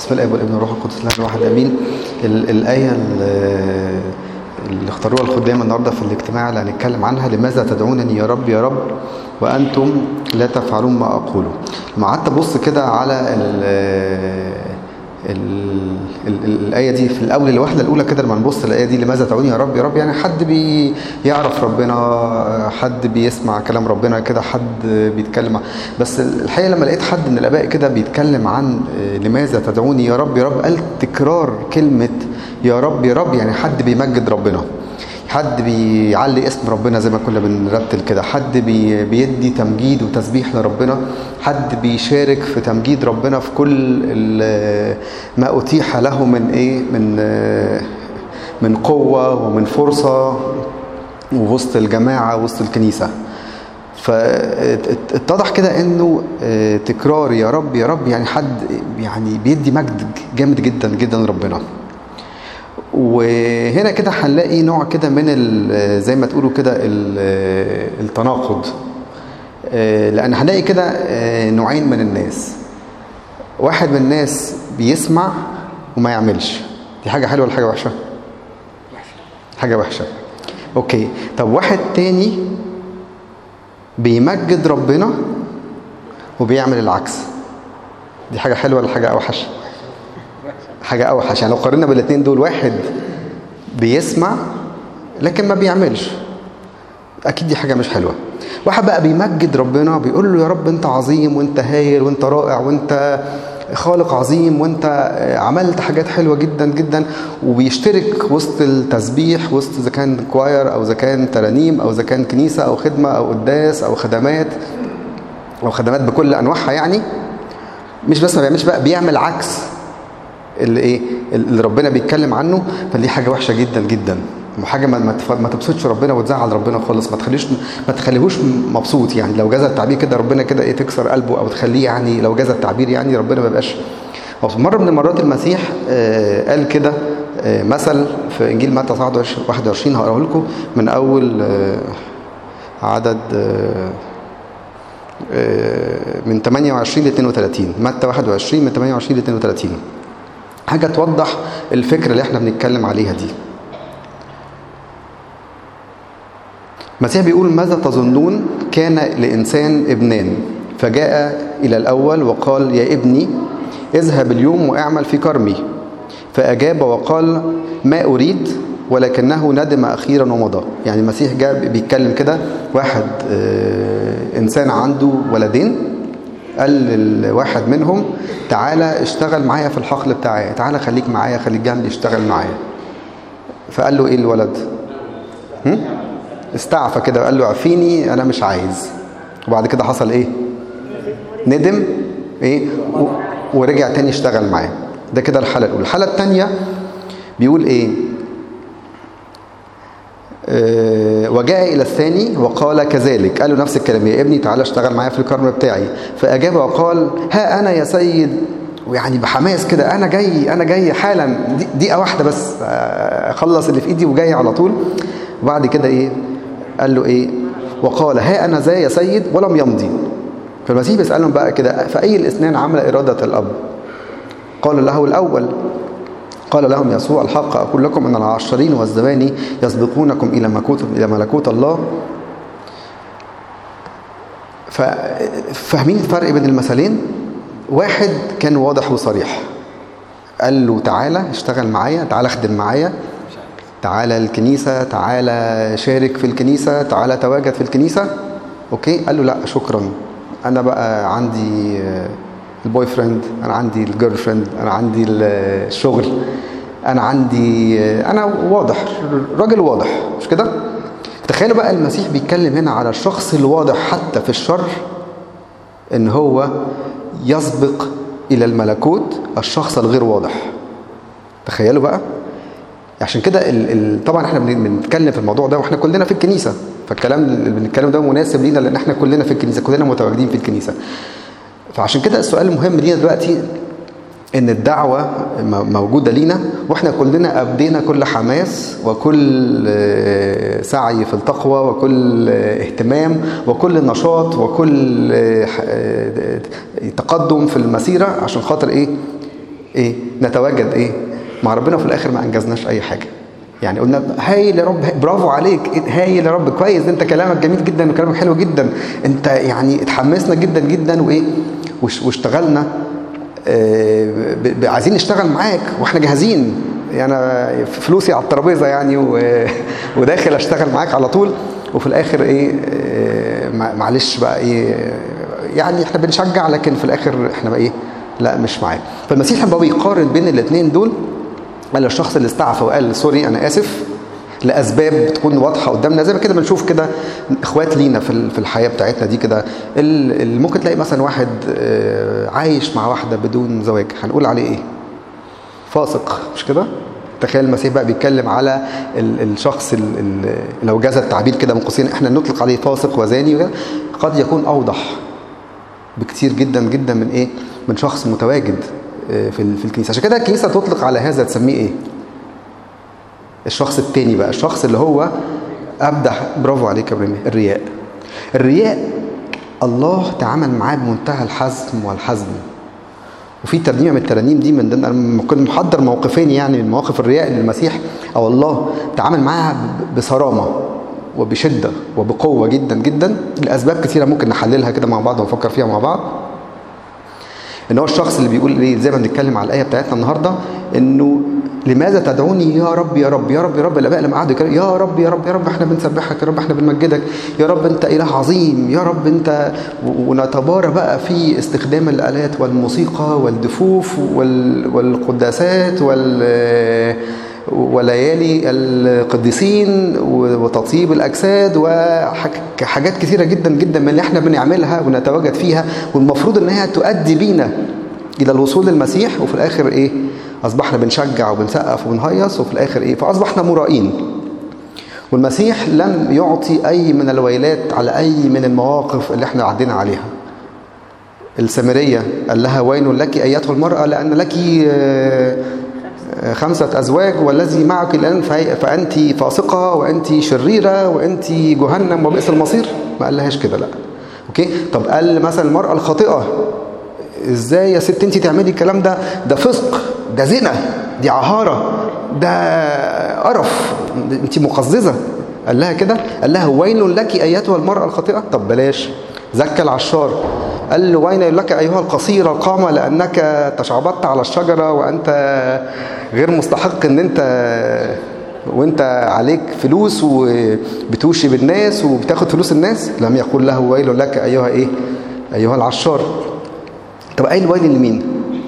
بسم الله والابن والروح القدس الله الواحد امين ال- الايه ال- اللي اختاروها الخدام النهارده في الاجتماع اللي هنتكلم عنها لماذا تدعونني يا رب يا رب وانتم لا تفعلون ما اقوله لما قعدت ابص كده على ال ال ال الآية دي في الأول الواحدة الأولى كده لما نبص الآية دي لماذا تعوني يا رب يا رب يعني حد بيعرف ربنا حد بيسمع كلام ربنا كده حد بيتكلم بس الحقيقة لما لقيت حد من الآباء كده بيتكلم عن لماذا تدعوني يا رب يا رب قال تكرار كلمة يا رب يا رب يعني حد بيمجد ربنا حد بيعلي اسم ربنا زي ما كنا بنرتل كده حد بي بيدي تمجيد وتسبيح لربنا حد بيشارك في تمجيد ربنا في كل ما أتيح له من إيه من من قوة ومن فرصة ووسط الجماعة وسط الكنيسة فاتضح كده انه تكرار يا رب يا رب يعني حد يعني بيدي مجد جامد جدا جدا لربنا وهنا كده هنلاقي نوع كده من زي ما تقولوا كده التناقض لان هنلاقي كده نوعين من الناس واحد من الناس بيسمع وما يعملش دي حاجه حلوه ولا حاجه وحشه حاجه وحشه اوكي طب واحد تاني بيمجد ربنا وبيعمل العكس دي حاجه حلوه ولا حاجه اوحش حاجة أوحش يعني لو قارنا بالاثنين دول واحد بيسمع لكن ما بيعملش أكيد دي حاجة مش حلوة واحد بقى بيمجد ربنا بيقول له يا رب أنت عظيم وأنت هايل وأنت رائع وأنت خالق عظيم وأنت عملت حاجات حلوة جدا جدا وبيشترك وسط التسبيح وسط إذا كان كواير أو إذا كان ترانيم أو إذا كان كنيسة أو خدمة أو قداس أو خدمات أو خدمات بكل أنواعها يعني مش بس ما بيعملش بقى بيعمل عكس اللي ايه اللي ربنا بيتكلم عنه فدي حاجه وحشه جدا جدا وحاجه ما ما تبسطش ربنا وتزعل ربنا خالص ما تخليش ما تخليهوش مبسوط يعني لو جاز التعبير كده ربنا كده ايه تكسر قلبه او تخليه يعني لو جاز التعبير يعني ربنا ما يبقاش مره من المرات المسيح آه قال كده آه مثل في انجيل متى 21 هقراه لكم من اول آه عدد من 28 ل 32 متى 21 من 28 ل 32 حاجة توضح الفكرة اللي احنا بنتكلم عليها دي المسيح بيقول ماذا تظنون كان لإنسان ابنان فجاء إلى الأول وقال يا ابني اذهب اليوم واعمل في كرمي فأجاب وقال ما أريد ولكنه ندم أخيرا ومضى يعني المسيح جاء بيتكلم كده واحد إنسان عنده ولدين قال لواحد منهم تعالى اشتغل معايا في الحقل بتاعي تعالى خليك معايا خليك جنبي اشتغل معايا فقال له ايه الولد هم؟ استعفى كده وقال له عفيني انا مش عايز وبعد كده حصل ايه ندم ايه و... ورجع تاني اشتغل معاه ده كده الحالة الأولى الحالة الثانية بيقول ايه أه وجاء إلى الثاني وقال كذلك قال له نفس الكلام يا ابني تعالى اشتغل معايا في الكرم بتاعي فأجاب وقال ها أنا يا سيد ويعني بحماس كده أنا جاي أنا جاي حالا دقيقة واحدة بس أخلص اللي في إيدي وجاي على طول وبعد كده إيه قال له إيه وقال ها أنا ذا يا سيد ولم يمضي فالمسيح بيسألهم بقى كده فأي الاثنين عمل إرادة الأب قال له الأول قال لهم يسوع الحق أقول لكم أن العشرين والزباني يسبقونكم إلى ملكوت إلى ملكوت الله ففاهمين الفرق بين المثلين واحد كان واضح وصريح قال له تعالى اشتغل معايا تعالى اخدم معايا تعالى الكنيسة تعالى شارك في الكنيسة تعالى تواجد في الكنيسة اوكي قال له لا شكرا انا بقى عندي البوي فريند انا عندي الجيرل فريند انا عندي الشغل انا عندي انا واضح راجل واضح مش كده تخيلوا بقى المسيح بيتكلم هنا على الشخص الواضح حتى في الشر ان هو يسبق الى الملكوت الشخص الغير واضح تخيلوا بقى عشان كده طبعا احنا بنتكلم في الموضوع ده واحنا كلنا في الكنيسه فالكلام اللي بنتكلم ده مناسب لينا لان احنا كلنا في الكنيسه كلنا متواجدين في الكنيسه فعشان كده السؤال المهم لينا دلوقتي ان الدعوة موجودة لينا واحنا كلنا ابدينا كل حماس وكل سعي في التقوى وكل اهتمام وكل نشاط وكل تقدم في المسيرة عشان خاطر ايه ايه نتواجد ايه مع ربنا وفي الاخر ما انجزناش اي حاجه يعني قلنا هايل يا رب برافو عليك هايل يا رب كويس انت كلامك جميل جدا وكلامك حلو جدا انت يعني اتحمسنا جدا جدا وايه واشتغلنا اه عايزين نشتغل معاك واحنا جاهزين يعني فلوسي على الترابيزه يعني وداخل اشتغل معاك على طول وفي الاخر ايه اه معلش بقى ايه يعني احنا بنشجع لكن في الاخر احنا بقى ايه لا مش معاك فالمسيح لما بيقارن بين الاثنين دول قال الشخص اللي استعفى وقال سوري انا اسف لاسباب تكون واضحه قدامنا زي ما كده بنشوف كده اخوات لينا في في الحياه بتاعتنا دي كده ممكن تلاقي مثلا واحد عايش مع واحده بدون زواج هنقول عليه ايه فاسق مش كده تخيل المسيح بقى بيتكلم على الشخص لو جاز التعبير كده من قوسين احنا نطلق عليه فاسق وزاني قد يكون اوضح بكتير جدا جدا من ايه من شخص متواجد في في الكنيسه عشان كده الكنيسه تطلق على هذا تسميه ايه الشخص التاني بقى الشخص اللي هو ابدع برافو عليك يا ابراهيم الرياء الرياء الله تعامل معاه بمنتهى الحزم والحزم وفي ترنيمه من الترانيم دي من ضمن انا كنت محضر موقفين يعني من مواقف الرياء للمسيح او الله تعامل معاها بصرامه وبشده وبقوه جدا جدا لاسباب كثيره ممكن نحللها كده مع بعض ونفكر فيها مع بعض ان هو الشخص اللي بيقول ايه زي ما بنتكلم على الايه بتاعتنا النهارده انه لماذا تدعوني يا رب يا رب يا رب يا رب الاباء لما قعدوا يقولوا يا رب يا رب يا رب احنا بنسبحك يا رب احنا بنمجدك يا رب انت اله عظيم يا رب انت ونتبارى بقى في استخدام الالات والموسيقى والدفوف والقداسات وال وليالي القديسين وتطيب الاجساد وحاجات كثيره جدا جدا من اللي احنا بنعملها ونتواجد فيها والمفروض انها تؤدي بينا الى الوصول للمسيح وفي الاخر ايه اصبحنا بنشجع وبنسقف وبنهيص وفي الاخر ايه فاصبحنا مرائين والمسيح لم يعطي اي من الويلات على اي من المواقف اللي احنا عدينا عليها السامريه قال لها وين لك ايتها المراه لان لك خمسة أزواج والذي معك الآن فأنت فاسقة وأنت شريرة وأنت جهنم وبئس المصير ما قالهاش كده لا أوكي طب قال مثلا المرأة الخاطئة إزاي يا ست أنت تعملي الكلام ده ده فسق ده زنا دي عهارة ده قرف أنت مقززة قال لها كده قال لها ويل لك أيتها المرأة الخاطئة طب بلاش زكى العشار قال له وين لك أيها القصير القامة لأنك تشعبطت على الشجرة وأنت غير مستحق أن أنت وانت عليك فلوس وبتوشي بالناس وبتاخد فلوس الناس لم يقول له ويل لك أيها إيه أيها العشار طب أي الويل لمين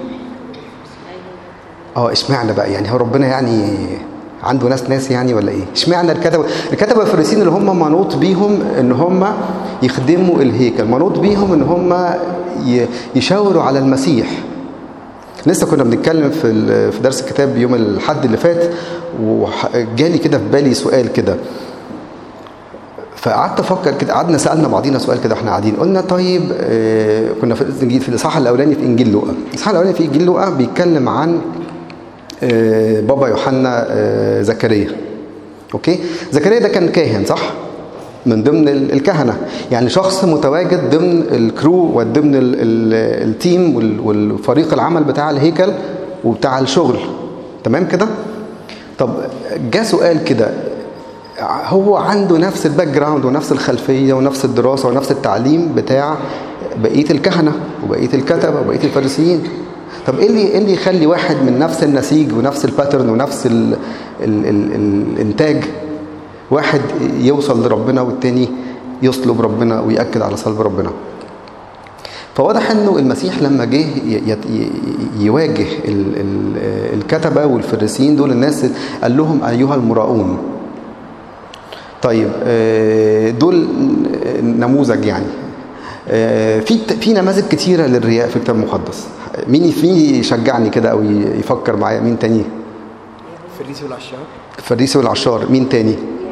اه اشمعنى بقى يعني هو ربنا يعني عنده ناس ناس يعني ولا ايه اشمعنى الكتبه الكتبه الفريسيين اللي هم منوط بيهم ان هم يخدموا الهيكل منوط بيهم ان هم يشاوروا على المسيح لسه كنا بنتكلم في في درس الكتاب يوم الحد اللي فات وجالي كده في بالي سؤال كده فقعدت افكر كده قعدنا سالنا بعضينا سؤال كده واحنا قاعدين قلنا طيب آه كنا في الانجيل في الاصحاح الاولاني في انجيل لوقا الاصحاح الاولاني في انجيل لوقا بيتكلم عن آه بابا يوحنا آه زكريا اوكي زكريا ده كان كاهن صح من ضمن الكهنه يعني شخص متواجد ضمن الكرو وضمن التيم والفريق العمل بتاع الهيكل وبتاع الشغل تمام كده طب جاء سؤال كده هو عنده نفس الباك جراوند ونفس الخلفيه ونفس الدراسه ونفس التعليم بتاع بقيه الكهنه وبقيه الكتبه وبقيه الفارسيين طب ايه اللي ايه اللي يخلي واحد من نفس النسيج ونفس الباترن ونفس ال ال ال الانتاج واحد يوصل لربنا والتاني يصلب ربنا ويأكد على صلب ربنا فواضح انه المسيح لما جه يواجه الكتبه والفريسيين دول الناس قال لهم ايها المراؤون طيب دول نموذج يعني في في نماذج كتيره للرياء في الكتاب المقدس مين مين يشجعني كده او يفكر معايا مين تاني الفريسي والعشار الفريسي والعشار مين تاني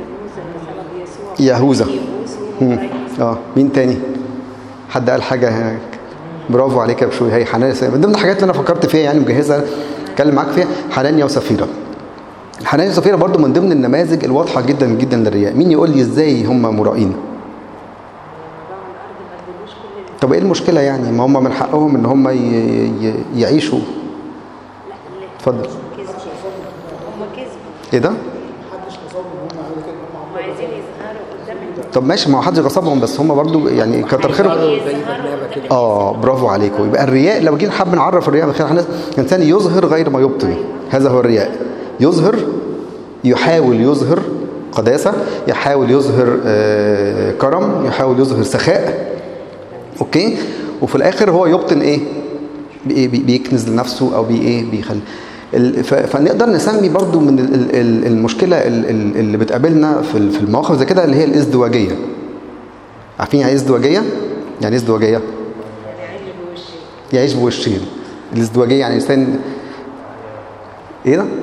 يهوذا اه مين تاني حد قال حاجه برافو عليك يا بشوي هي حنان من ضمن الحاجات اللي انا فكرت فيها يعني مجهزها اتكلم معاك فيها حنانيا وسفيره حنانيا وسفيره برضو من ضمن النماذج الواضحه جدا جدا للرياء مين يقول لي ازاي هم مرائين طب ايه المشكله يعني ما هم من حقهم ان هم يعيشوا اتفضل هم كذبوا ايه ده هم عايزين يظهروا قدام الناس طب ماشي ما هو حدش غصبهم بس هم برضو يعني كتر خيرهم زي برنامج كده اه برافو عليكم يبقى الرياء لو جينا حابب نعرف الرياء من خلال الناس الانسان يظهر غير ما يبطن هذا هو الرياء يظهر يحاول يظهر قداسه يحاول يظهر آه، كرم يحاول يظهر سخاء اوكي وفي الاخر هو يبطن ايه بإيه؟ بي- بيكنز لنفسه او بي ايه بيخلي ال- ف- فنقدر نسمي برضو من ال- ال- ال- المشكله ال- ال- اللي بتقابلنا في ال- في المواقف زي كده اللي هي الازدواجيه عارفين يعني ايه ازدواجيه يعني ايه ازدواجيه يعني بوشي يعيش بوشين الازدواجيه يعني انسان ايه ده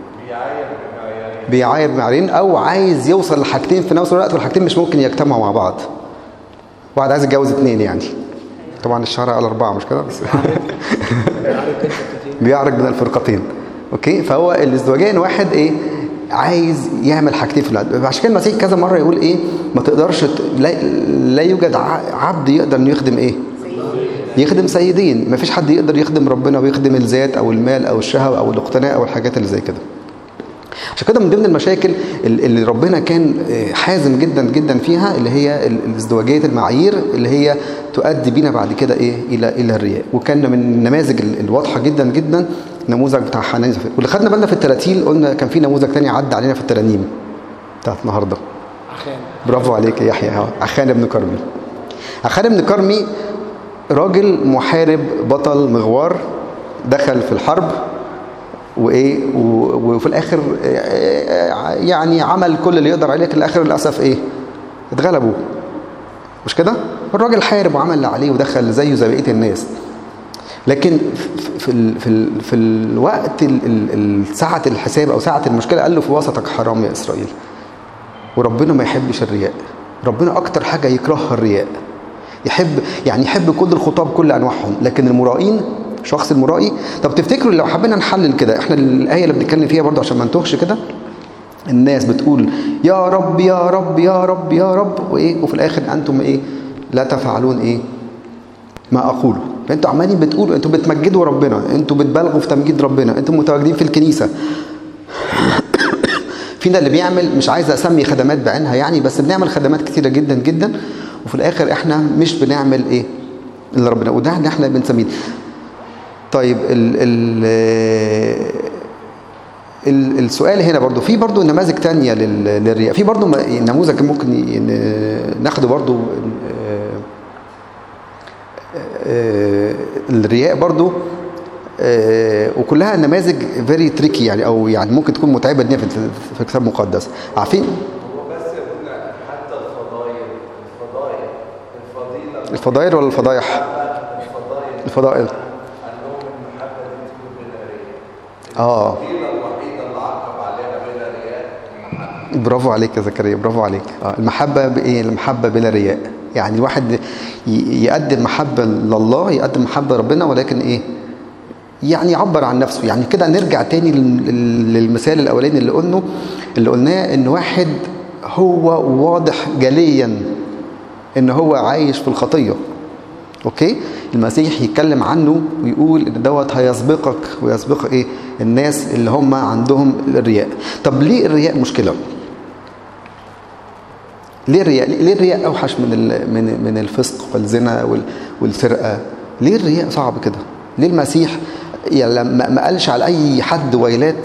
بيعاير بمعيارين او عايز يوصل لحاجتين في نفس الوقت والحاجتين مش ممكن يجتمعوا مع بعض واحد عايز يتجوز اتنين يعني طبعا الشرع قال اربعه مش كده بس عارف انت كتير بيعرج بين الفرقتين اوكي فهو الازدواجيه ان واحد ايه عايز يعمل حاجتين في الوقت عشان كده المسيح كذا مره يقول ايه ما تقدرش ت... لا, لا يوجد ع- عبد يقدر انه يخدم ايه يخدم سيدين ما فيش حد يقدر يخدم ربنا ويخدم الذات او المال او الشهوه او الاقتناء او الحاجات اللي زي كده عشان كده من ضمن المشاكل ال- اللي ربنا كان آه، حازم جدا جدا فيها اللي هي ال- الازدواجيه المعايير اللي هي تؤدي بينا بعد كده ايه الى الى الرياء وكان من النماذج ال- الواضحه جدا جدا نموذج بتاع حنان زفير واللي خدنا بالنا في التراتيل قلنا كان في نموذج تاني عدى علينا في الترانيم بتاعت النهارده عخان برافو عليك يا يحيى اه عخان بن كرمي عخان بن كرمي راجل محارب بطل مغوار دخل في الحرب وايه و- وفي الاخر آه، يعني عمل كل اللي يقدر عليه لكن الاخر للاسف ايه اتغلبوا مش كده الراجل حارب وعمل اللي عليه ودخل زيه زي بقيه الناس لكن في- في ال- في ال- في الوقت ال- ال- ال- ساعه الحساب او ساعه المشكله قال له في وسطك حرام يا اسرائيل وربنا ما يحبش الرياء ربنا اكتر حاجه يكرهها الرياء يحب يعني يحب كل الخطاب كل انواعهم لكن المرائين شخص المرائي طب تفتكروا لو حبينا نحلل كده احنا الايه اللي بنتكلم فيها برضه عشان ما نتوهش كده الناس بتقول يا رب يا رب يا رب يا رب وايه وفي الاخر انتم ايه لا تفعلون ايه ما اقوله انتوا عمالين بتقولوا انتوا بتمجدوا ربنا انتوا بتبالغوا في تمجيد ربنا انتوا متواجدين في الكنيسه فينا اللي بيعمل مش عايز اسمي خدمات بعينها يعني بس بنعمل خدمات كتيره جدا جدا وفي الاخر احنا مش بنعمل ايه اللي ربنا وده اللي احنا بنسميه طيب ال ال ال السؤال هنا برضو في برضو نماذج تانية لل- للرياء في برضو م- نموذج ممكن ي- ن- ناخده برضو آه، آه، الرياء برضو آه، وكلها نماذج فيري تريكي يعني او يعني ممكن تكون متعبه ان هي في في الكتاب المقدس عارفين هو بس يا ابونا حتى الفضائل الفضائل الفضيلة الفضائل ولا الفضايح الفضائل الفضائل أنهم المحبة دي تكون بلا رياء اه الفضيلة الوحيدة اللي عقب عليها بلا رياء المحبة برافو عليك يا زكريا برافو عليك آه المحبة بإيه المحبة بلا رياء يعني الواحد ي- يقدم محبة لله يقدم محبة لربنا ولكن إيه يعني يعبر عن نفسه يعني كده نرجع تاني لل- للمثال الأولاني اللي قلناه اللي قلناه إن واحد هو واضح جليا إن هو عايش في الخطية اوكي المسيح يتكلم عنه ويقول ان دوت هيسبقك ويسبق ايه الناس اللي هم عندهم الرياء طب ليه الرياء مشكله ليه الرياء ليه الرياء اوحش من ال- من من الفسق والزنا وال- والسرقه ليه الرياء صعب كده ليه المسيح يعني لما ما قالش على اي حد ويلات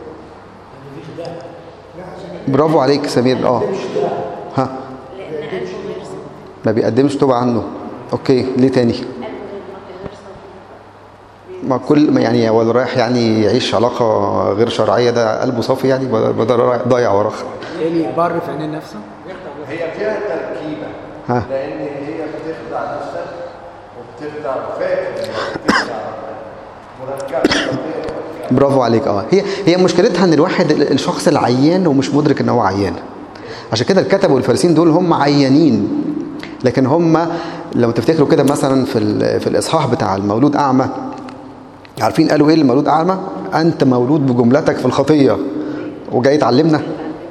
برافو عليك سمير اه ها لان قلبه غير صافي ما بيقدمش توبه عنه اوكي ليه تاني قلبه غير غير صافي ما كل ما يعني هو اللي رايح يعني يعيش علاقة غير شرعية ده قلبه صافي يعني بدل رايح ضايع وراه يعني بر في عينين نفسه هي فيها تركيبة ها لأن هي بتخدع نفسك وبتخدع فاكر إنك بتخدع ربنا. مركبة قضية مركبة برافو عليك اه هي هي مشكلتها ان الواحد ال- الشخص العيان ومش مدرك ان هو عيان عشان كده الكتب والفارسين دول هم عيانين لكن هم لو تفتكروا كده مثلا في ال- في الاصحاح بتاع المولود اعمى عارفين قالوا ايه المولود اعمى انت مولود بجملتك في الخطيه وجاي تعلمنا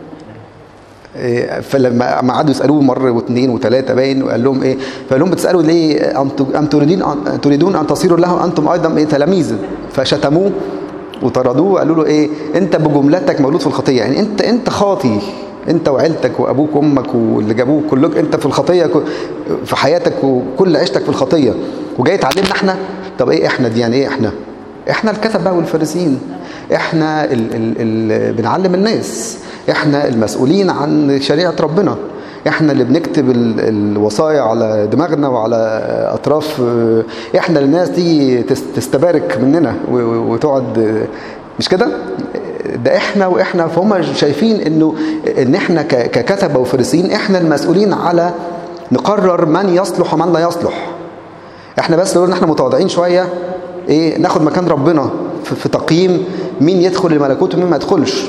إيه، فلما ما قعدوا يسالوه مره واثنين وثلاثه باين وقال لهم ايه فقال لهم بتسالوا ليه ام ت- أم تريدين أن تريدون ان تصيروا له انتم ايضا ايه تلاميذ فشتموه وطردوه وقالوا له ايه انت بجملتك مولود في الخطيه يعني انت انت خاطي انت وعيلتك وابوك وامك واللي جابوك كلك انت في الخطيه ك- في حياتك وكل عيشتك في الخطيه وجاي تعلمنا احنا طب ايه احنا دي يعني ايه احنا احنا الكتبه والفارسيين احنا ال ال ال بنعلم الناس احنا المسؤولين عن شريعه ربنا احنا اللي بنكتب ال- الوصايا على دماغنا وعلى اطراف اه، احنا الناس دي تس- تستبارك مننا و- و- وتقعد اه، مش كده ده احنا واحنا فهم شايفين انه ان احنا ك- ككتبه وفريسيين احنا المسؤولين على نقرر من يصلح ومن لا يصلح احنا بس نقول ان احنا متواضعين شويه ايه ناخد مكان ربنا في, في تقييم مين يدخل الملكوت ومين ما يدخلش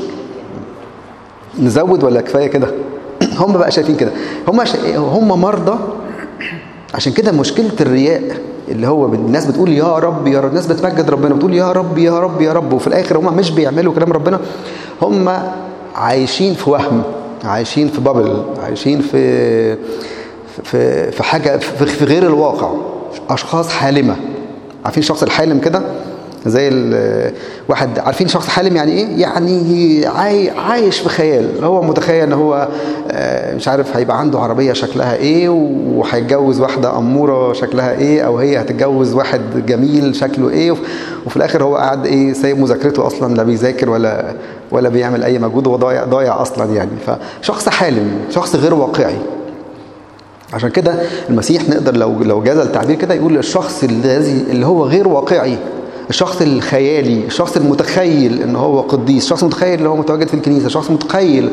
نزود ولا كفايه كده هم بقى شايفين كده هم شا... هم مرضى عشان كده مشكله الرياء اللي هو الناس بتقول يا رب يا رب الناس بتمجد ربنا بتقول يا رب يا رب يا رب وفي الاخر هم مش بيعملوا كلام ربنا هم عايشين في وهم عايشين في بابل عايشين في في في حاجه في في غير الواقع اشخاص حالمه عارفين الشخص الحالم كده زي ال- واحد عارفين شخص حالم يعني ايه يعني عاي عايش في خيال هو متخيل ان هو آه، مش عارف هيبقى عنده عربيه شكلها ايه وهيتجوز واحده اموره شكلها ايه او هي هتتجوز واحد جميل شكله ايه وف- وفي الاخر هو قاعد ايه سايب مذاكرته اصلا لا بيذاكر ولا ولا بيعمل اي مجهود هو ضايع ضايع اصلا يعني فشخص حالم شخص غير واقعي عشان كده المسيح نقدر لو لو جاز التعبير كده يقول الشخص الذي اللي هو غير واقعي الشخص الخيالي الشخص المتخيل ان هو قديس الشخص المتخيل اللي هو متواجد في الكنيسه الشخص متخيل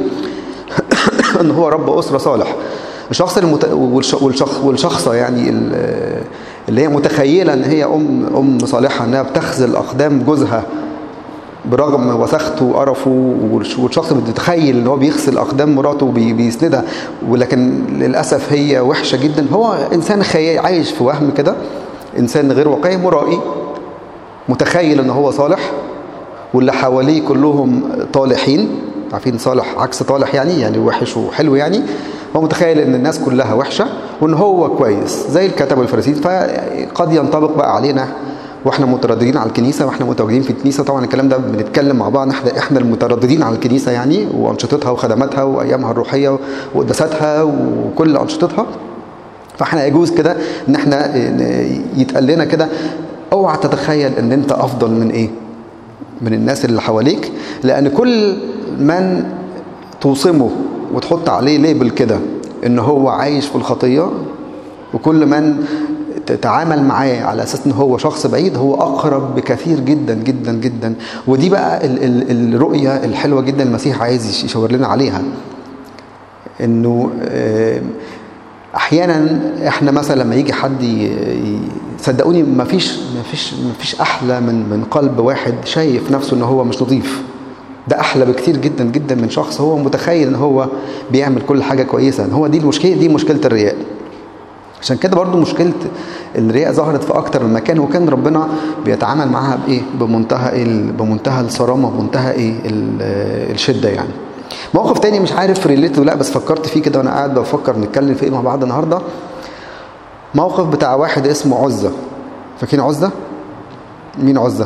ان هو رب اسره صالح الشخص المت... والش... والشخص والشخصه يعني ال- اللي هي متخيله ان هي ام ام صالحه انها بتخذل اقدام جوزها برغم وسخته وقرفه والش- والشخص بيتخيل ان هو بيغسل اقدام مراته وبيسندها ولكن للاسف هي وحشه جدا هو انسان خيال عايش في وهم كده انسان غير واقعي مرائي متخيل ان هو صالح واللي حواليه كلهم طالحين عارفين صالح عكس طالح يعني يعني وحش وحلو يعني هو متخيل ان الناس كلها وحشه وان هو كويس زي الكتب والفريسيين فقد ينطبق بقى علينا واحنا مترددين على الكنيسه واحنا متواجدين في الكنيسه طبعا الكلام ده بنتكلم مع بعض احنا احنا المترددين على الكنيسه يعني وانشطتها وخدماتها وايامها الروحيه وقداساتها وكل انشطتها فاحنا يجوز كده ان احنا يتقال لنا كده اوعى تتخيل ان انت افضل من ايه من الناس اللي حواليك لان كل من توصمه وتحط عليه ليبل كده ان هو عايش في الخطيه وكل من تتعامل معاه على اساس ان هو شخص بعيد هو اقرب بكثير جدا جدا جدا ودي بقى ال ال الرؤيه الحلوه جدا المسيح عايز يشاور لنا عليها انه آه، احيانا احنا مثلا لما يجي حد ي- ي- صدقوني ما فيش ما فيش ما فيش احلى من من قلب واحد شايف نفسه ان هو مش نظيف ده احلى بكتير جدا جدا من شخص هو متخيل ان هو بيعمل كل حاجه كويسه هو دي المشكله دي مشكله الرياء عشان كده برضو مشكلة الرياء ظهرت في أكتر من مكان وكان ربنا بيتعامل معاها بإيه؟ بمنتهى إيه؟ بمنتهى الصرامة بمنتهى إيه؟ ال- الشدة يعني. موقف تاني مش عارف ريليت لا بس فكرت فيه كده وأنا قاعد بفكر نتكلم في إيه مع بعض النهاردة. موقف بتاع واحد اسمه عزة. فاكرين عزة؟ مين عزة؟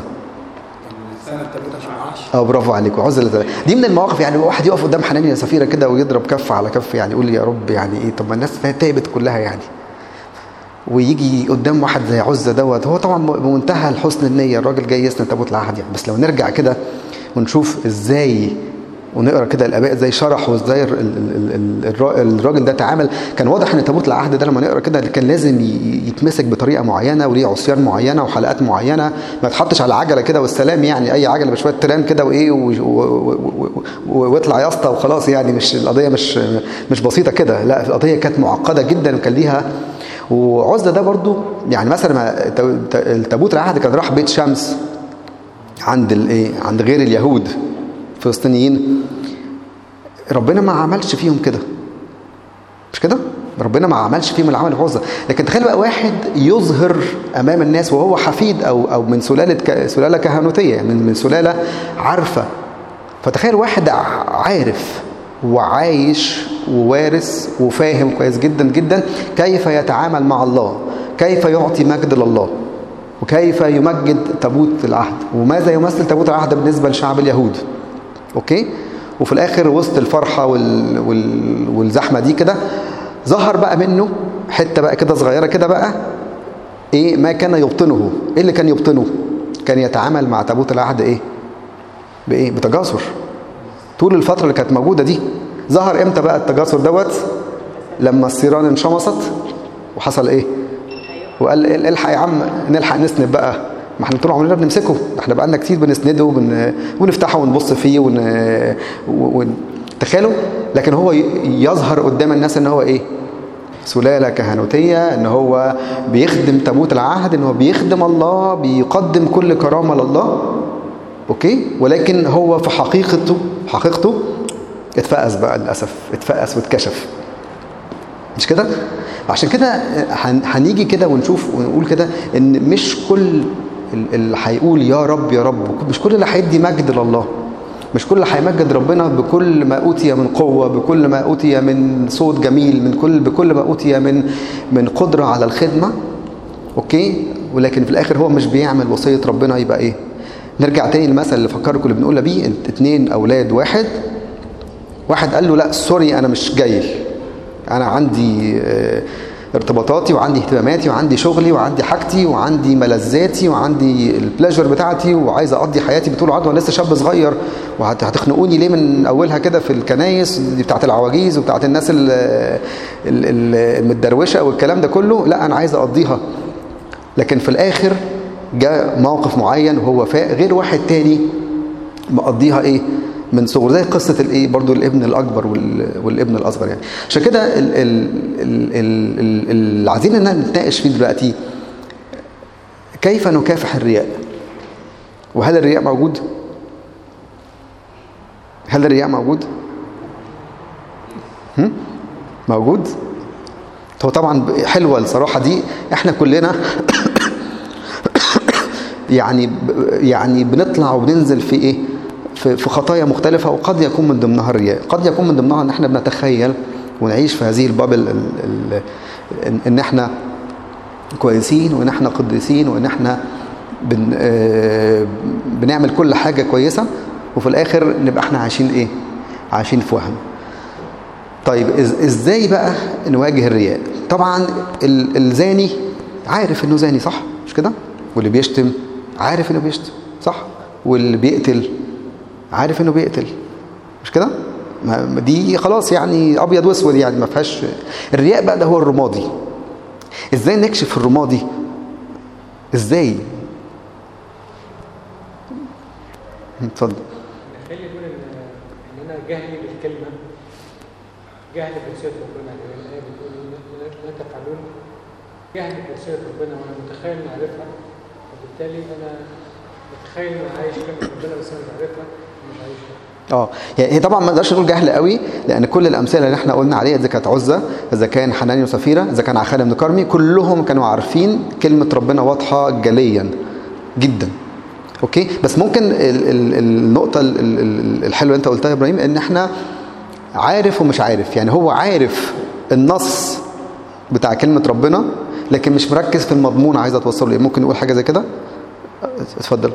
اه برافو عليك عزة لله. دي من المواقف يعني واحد يقف قدام حنانيا سفيرة كده ويضرب كف على كف يعني يقول يا رب يعني ايه طب ما الناس تعبت كلها يعني ويجي قدام واحد زي عزة دوت هو طبعا بمنتهى الحسن النية الراجل جاي يسند تابوت العهد يعني بس لو نرجع كده ونشوف ازاي ونقرا كده الاباء ازاي شرحوا ازاي ال- ال- ال- الرا- الراجل ده تعامل كان واضح ان تابوت العهد ده لما نقرا كده كان لازم ي- يتمسك بطريقه معينه وليه عصيان معينه وحلقات معينه ما يتحطش على عجله كده والسلام يعني اي عجله بشويه ترام كده وايه و- و- و- و- ويطلع يا اسطى وخلاص يعني مش القضيه مش مش بسيطه كده لا القضيه كانت معقده جدا وكان ليها وعزة ده برضو يعني مثلا ما الت- التابوت العهد كان راح بيت شمس عند الايه عند غير اليهود الفلسطينيين ربنا ما عملش فيهم كده مش كده ربنا ما عملش فيهم العمل العزة لكن تخيل بقى واحد يظهر امام الناس وهو حفيد او او من سلاله ك- سلاله كهنوتيه يعني من من سلاله عارفه فتخيل واحد ع- عارف وعايش ووارث وفاهم كويس جدا جدا كيف يتعامل مع الله كيف يعطي مجد لله وكيف يمجد تابوت العهد وماذا يمثل تابوت العهد بالنسبة لشعب اليهود اوكي وفي الاخر وسط الفرحة وال... وال... والزحمة دي كده ظهر بقى منه حتة بقى كده صغيرة كده بقى ايه ما كان يبطنه ايه اللي كان يبطنه كان يتعامل مع تابوت العهد ايه بايه بتجاسر طول الفترة اللي كانت موجودة دي ظهر امتى بقى التجاسر دوت لما الصيران انشمصت وحصل ايه وقال ال- الحق يا عم نلحق نسند بقى ما احنا طول عمرنا بنمسكه احنا بقالنا كتير بنسنده وبن... ونفتحه ونبص فيه ون... و... ون... تخيلوا لكن هو ي- يظهر قدام الناس ان هو ايه سلالة كهنوتية ان هو بيخدم تابوت العهد ان هو بيخدم الله بيقدم كل كرامة لله اوكي ولكن هو في حقيقته حقيقته اتفقس بقى للاسف اتفقس واتكشف مش كده عشان كده هن- هنيجي كده ونشوف ونقول كده ان مش كل ال- اللي هيقول يا رب يا رب مش كل اللي هيدي مجد لله مش كل اللي هيمجد ربنا بكل ما اوتي من قوه بكل ما اوتي من صوت جميل من كل بكل ما اوتي من من قدره على الخدمه اوكي ولكن في الاخر هو مش بيعمل وصيه ربنا يبقى ايه نرجع تاني للمثل اللي فكركم اللي بنقولها بيه اتنين اولاد واحد واحد قال له لا سوري انا مش جاي انا عندي آه، ارتباطاتي وعندي اهتماماتي وعندي شغلي وعندي حاجتي وعندي ملذاتي وعندي البلاجر بتاعتي وعايز اقضي حياتي بطول عرض وانا لسه شاب صغير وهتخنقوني ليه من اولها كده في الكنايس دي بتاعت العواجيز وبتاعت الناس ال- ال- ال- المتدروشه والكلام ده كله لا انا عايز اقضيها لكن في الاخر جاء موقف معين وهو فاق غير واحد تاني مقضيها ايه من صغره زي قصه الايه برضو الابن الاكبر وال- والابن الاصغر يعني عشان كده ال- ال- ال- ال- ال- اللي عايزين ان نتناقش فيه دلوقتي كيف نكافح الرياء وهل الرياء موجود هل الرياء موجود هم؟ موجود هو طبعا حلوه الصراحه دي احنا كلنا يعني يعني بنطلع وبننزل في ايه في في خطايا مختلفه وقد يكون من ضمنها الرياء قد يكون من ضمنها ان احنا بنتخيل ونعيش في هذه البابل ال- ال- ان- ان احنا كويسين وان احنا قديسين وان احنا بن آه، بنعمل كل حاجه كويسه وفي الاخر نبقى احنا عايشين ايه عايشين في وهم طيب إز- ازاي بقى نواجه الرياء طبعا ال- الزاني عارف انه زاني صح مش كده واللي بيشتم عارف انه بيشتم صح واللي بيقتل عارف انه بيقتل مش كده ما- ما دي خلاص يعني ابيض واسود يعني ما فيهاش الرياء بقى ده هو الرمادي ازاي نكشف الرمادي ازاي اتفضل خلي يقول ان ان انا جهلي بالكلمه جهل بوصيه ربنا يعني الايه بتقول لا- لا تفعلون جهل بوصيه ربنا وانا متخيل اني عارفها وبالتالي انا متخيل اني عايش كلمه ربنا بس انا مش عارفها مش عايشها اه يعني هي طبعا ما نقدرش نقول جهل قوي لان كل الامثله اللي احنا قلنا عليها اذا كانت عزه اذا كان حناني وسفيره اذا كان عخان بن كرمي كلهم كانوا عارفين كلمه ربنا واضحه جليا جدا اوكي بس ممكن ال ال النقطه ال ال الحلوه اللي انت قلتها يا ابراهيم ان احنا عارف ومش عارف يعني هو عارف النص بتاع كلمه ربنا لكن مش مركز في المضمون عايز توصله ليه ممكن نقول حاجه زي كده اتفضل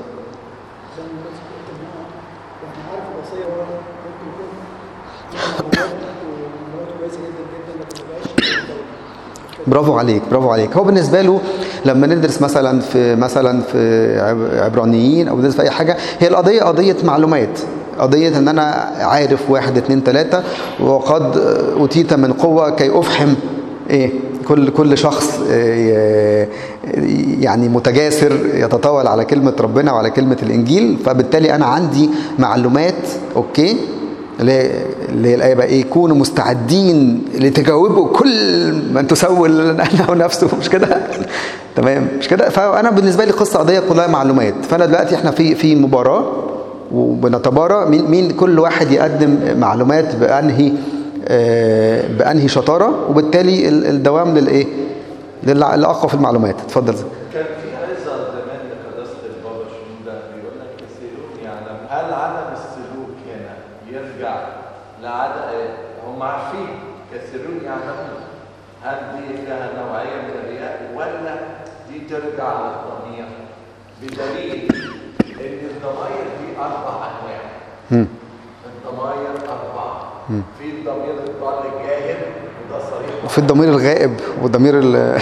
برافو عليك برافو عليك هو بالنسبه له لما ندرس مثلا في مثلا في عب- عبرانيين او ندرس في اي حاجه هي القضيه قضيه معلومات قضيه ان انا عارف واحد اتنين تلاته وقد اوتيت من قوه كي افحم ايه كل كل شخص إيه يعني متجاسر يتطاول على كلمه ربنا وعلى كلمه الانجيل فبالتالي انا عندي معلومات اوكي اللي هي اللي هي الآية بقى إيه كونوا مستعدين لتجاوبوا كل من تسول أنه نفسه مش كده تمام مش كده فأنا بالنسبة لي قصة قضية كلها معلومات فأنا دلوقتي إحنا في في مباراة وبنتبارى مين مين كل واحد يقدم معلومات بأنهي آه، بأنهي شطارة وبالتالي ال- الدوام للإيه للع- للأقوى في المعلومات اتفضل كان في عظة زمان لقداسة البابا شنودة بيقول لك كثيرون يعلم هل عدم السلوك هنا يرجع لعدم هم عارفين كثيرون يعلمون هل دي فيها نوعية من الرياء ولا دي ترجع للضمير بدليل ان الضمائر دي اربع انواع مم. الضمائر اربعه في الضمير الضال الجاهل وده صريح وفي الضمير الغائب والضمير ال-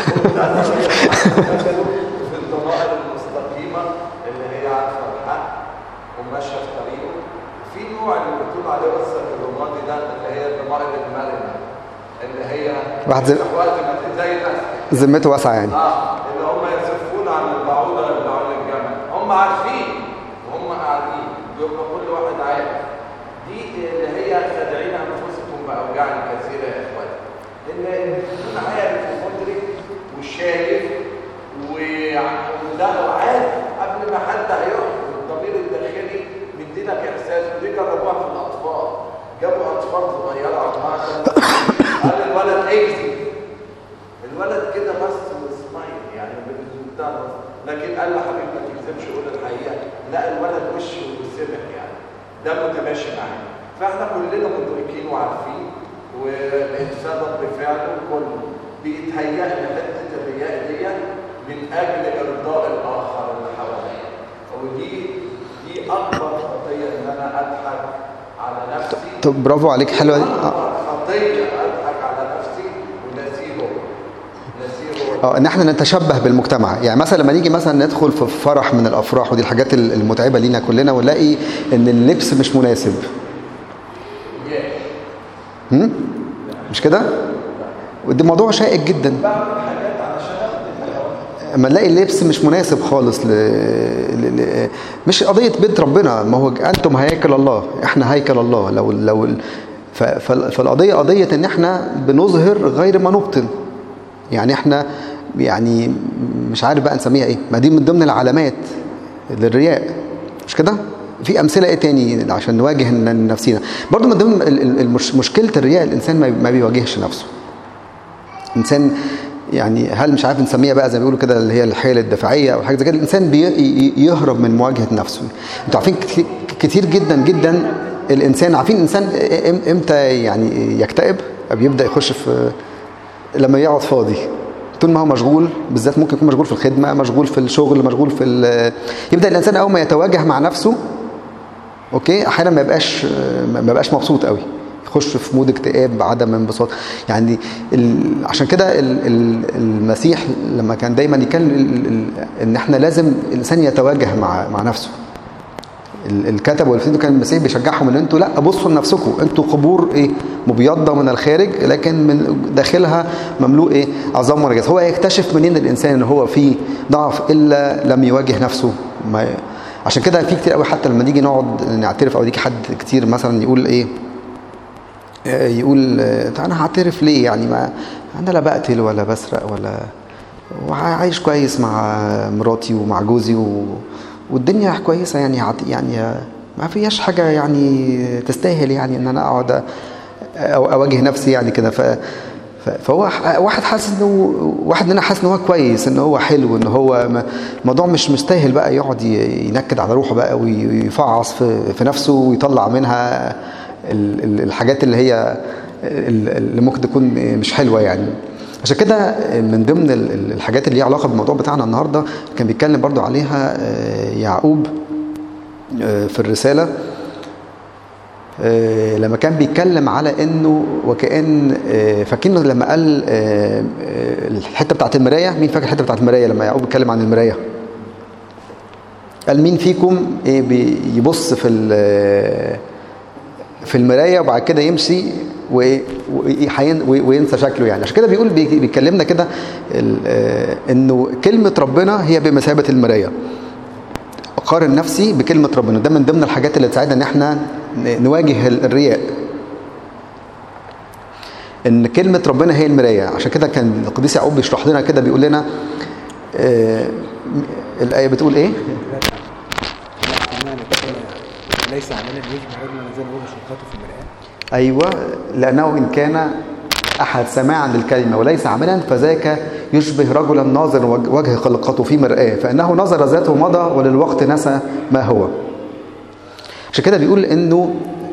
في الضمائر المستقيمة اللي هي عارفة الحق وماشية في طريقه في نوع اللي بتقول عليه وسط الرمادي ده اللي هي الضمائر المرنة اللي هي واحد زي- في وقت ما زي الناس ذمته واسعه يعني اه اللي هم يصفون عن البعوضة يرجعون الجمل هم عارفين وهم قاعدين يبقى كل واحد عارف دي اللي هي خادعين انفسكم باوجاع كثيره يا اخواتي ان ان تكون عارف ومدرك وشايف وع- وده وعارف قبل ما حد هيحكم الضمير الداخلي مديلك احساس ودي جربوها في الاطفال جابوا اطفال صغيره عمرها ثلاث سنين. قال الولد اكذب الولد كده بس وسمايل يعني بمنتهى البساطة. لكن قال له حبيبي ما تكذبش قول الحقيقه لا الولد وشه وسمك يعني ده متماشي معاه فاحنا كلنا مدركين وعارفين والانسان رد فعله كله بيتهيأ لحته الرياء دي من اجل ارضاء الاخر اللي حواليه ودي دي اكبر خطيه ان انا اضحك على نفسي طب برافو عليك حلوه دي آه. اكبر خطيه اضحك على نفسي ونسيبه نسيبه اه ان احنا نتشبه بالمجتمع يعني مثلا لما نيجي مثلا ندخل في فرح من الافراح ودي الحاجات المتعبه لينا كلنا ونلاقي ان اللبس مش مناسب هم؟ مش كده ودي موضوع شائك جدا اما نلاقي اللبس مش مناسب خالص ل... ل... ل... مش قضيه بيت ربنا ما هو انتم هياكل الله احنا هيكل الله لو لو ف... فال- فالقضيه قضيه ان احنا بنظهر غير ما نبطن يعني احنا يعني مش عارف بقى نسميها ايه ما دي من ضمن العلامات للرياء مش كده في امثله ايه تاني عشان نواجه ن- نفسينا برضو من ضمن ال- ال- المش- مشكله الرياء الانسان ما- ما بيواجهش نفسه انسان يعني هل مش عارف نسميها بقى زي ما بيقولوا كده اللي هي الحيل الدفاعيه او حاجه زي كده الانسان بيهرب من مواجهه نفسه انتوا عارفين كتير- كتير جدا جدا الانسان عارفين الانسان إم- امتى يعني يكتئب أو بيبدا يخش في لما يقعد فاضي طول ما هو مشغول بالذات ممكن يكون مشغول في الخدمه مشغول في الشغل مشغول في ال- يبدا الانسان اول ما يتواجه مع نفسه اوكي احيانا ما يبقاش ما يبقاش مبسوط قوي يخش في مود اكتئاب عدم انبساط يعني ال... عشان كده ال... ال... المسيح لما كان دايما يتكلم ال... ال... ان احنا لازم الانسان يتواجه مع مع نفسه ال- الكتب والفريق كان المسيح بيشجعهم ان انتوا لا بصوا لنفسكم انتوا قبور ايه مبيضه من الخارج لكن من داخلها مملوء ايه عظام ونجاسه هو يكتشف منين الانسان ان هو فيه ضعف الا لم يواجه نفسه ما عشان كده في كتير قوي حتى لما نيجي نقعد نعترف او يجي حد كتير مثلا يقول ايه آه، يقول آه، طب انا هعترف ليه يعني ما انا لا بقتل ولا بسرق ولا وعايش كويس مع مراتي ومع جوزي و... والدنيا كويسه يعني عط- يعني ما فيهاش حاجه يعني تستاهل يعني ان انا اقعد أ- أو اواجه نفسي يعني كده ف ف- فهو ح- واحد حاسس انه واحد مننا حاسس ان هو كويس ان هو حلو ان هو م- الموضوع مش مستاهل بقى يقعد ي- ينكد على روحه بقى ويفعص في, في نفسه ويطلع منها ال- ال- الحاجات اللي هي ال- اللي ممكن تكون مش حلوه يعني عشان كده من ضمن ال- ال- الحاجات اللي ليها علاقه بالموضوع بتاعنا النهارده كان بيتكلم برضو عليها آه، يعقوب آه، في الرساله آه، لما كان بيتكلم على انه وكان آه، فاكرين لما قال آه، آه، الحته بتاعت المرايه مين فاكر الحته بتاعت المرايه لما يعقوب بيتكلم عن المرايه قال مين فيكم ايه بيبص في ال- في المرايه وبعد كده يمشي و- ويحين- وينسى شكله يعني عشان كده بيقول بي- بيكلمنا كده ال- آه، انه كلمه ربنا هي بمثابه المرايه اقارن نفسي بكلمه ربنا ده من ضمن الحاجات اللي تساعدنا ان احنا ن- نواجه ال- الرياء ان كلمه ربنا هي المرايه عشان كده كان القديس يعقوب بيشرح لنا كده بيقول لنا آه، الايه بتقول ايه ليس عملا يشبه رجلا زي ما هو شقاته في المرآة أيوة لأنه إن كان أحد سماعا للكلمة وليس عاملا فذاك يشبه رجلا ناظر وج- وجه خلقته في مرآة فإنه نظر ذاته مضى وللوقت نسى ما هو عشان كده بيقول إنه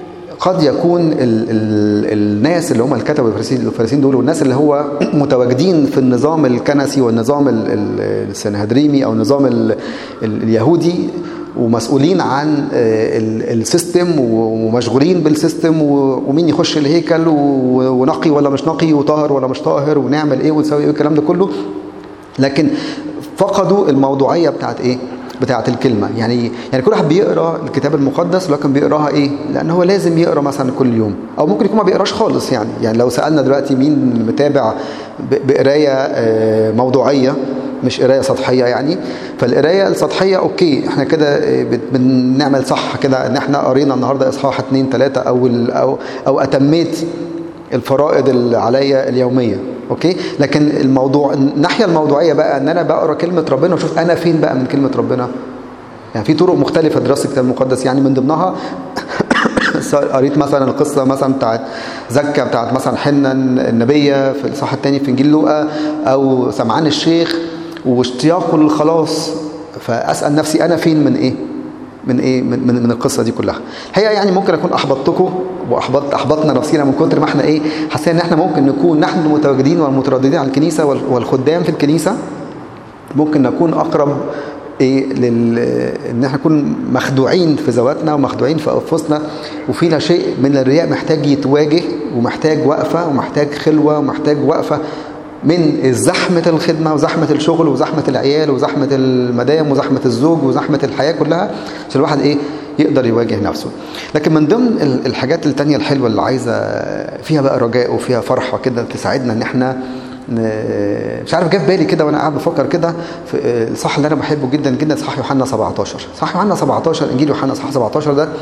قد يكون ال ال الناس اللي هم الكتبة والفريسيين الفريسيين دول والناس اللي هو متواجدين في النظام الكنسي والنظام ال- ال- السنهدريمي او النظام ال ال اليهودي ومسؤولين عن آه، ال- السيستم ومشغولين بالسيستم و- ومين يخش الهيكل و- ونقي ولا مش نقي وطاهر ولا مش طاهر ونعمل ايه ونسوي ايه الكلام ده كله لكن فقدوا الموضوعيه بتاعت ايه بتاعت الكلمه يعني يعني كل واحد بيقرا الكتاب المقدس لكن بيقراها ايه لان هو لازم يقرا مثلا كل يوم او ممكن يكون ما بيقراش خالص يعني يعني لو سالنا دلوقتي مين متابع ب- بقرايه آه، موضوعيه مش قرايه سطحيه يعني فالقرايه السطحيه اوكي احنا كده آه، بت- بنعمل صح كده ان احنا قرينا النهارده اصحاح 2 3 او ال- او او اتميت الفرائض اللي عليا اليوميه اوكي لكن الموضوع الناحيه الموضوعيه بقى ان انا بقرا كلمه ربنا واشوف انا فين بقى من كلمه ربنا يعني في طرق مختلفه دراسه الكتاب المقدس يعني من ضمنها قريت مثلا القصه مثلا بتاعت زكا بتاعت مثلا حنه النبيه في الاصحاح الثاني في انجيل لوقا او سمعان الشيخ واشتياقه للخلاص فاسال نفسي انا فين من ايه من ايه من, من, من القصه دي كلها الحقيقه يعني ممكن اكون احبطتكم واحبطت احبطنا نفسنا من كتر ما احنا ايه حاسين ان احنا ممكن نكون نحن المتواجدين والمترددين على الكنيسه وال- والخدام في الكنيسه ممكن نكون اقرب ايه لل ان احنا نكون مخدوعين في ذواتنا ومخدوعين في انفسنا وفينا شيء من الرياء محتاج يتواجه ومحتاج وقفه ومحتاج خلوه ومحتاج وقفه من زحمة الخدمة وزحمة الشغل وزحمة العيال وزحمة المدام وزحمة الزوج وزحمة الحياة كلها عشان الواحد ايه يقدر يواجه نفسه لكن من ضمن ال- الحاجات التانية الحلوة اللي عايزة فيها بقى رجاء وفيها فرحة كده تساعدنا ان احنا ن- مش عارف جه في بالي كده وانا قاعد بفكر كده في الصح اللي انا بحبه جدا جدا صح يوحنا 17 صح يوحنا 17 انجيل يوحنا صح 17 ده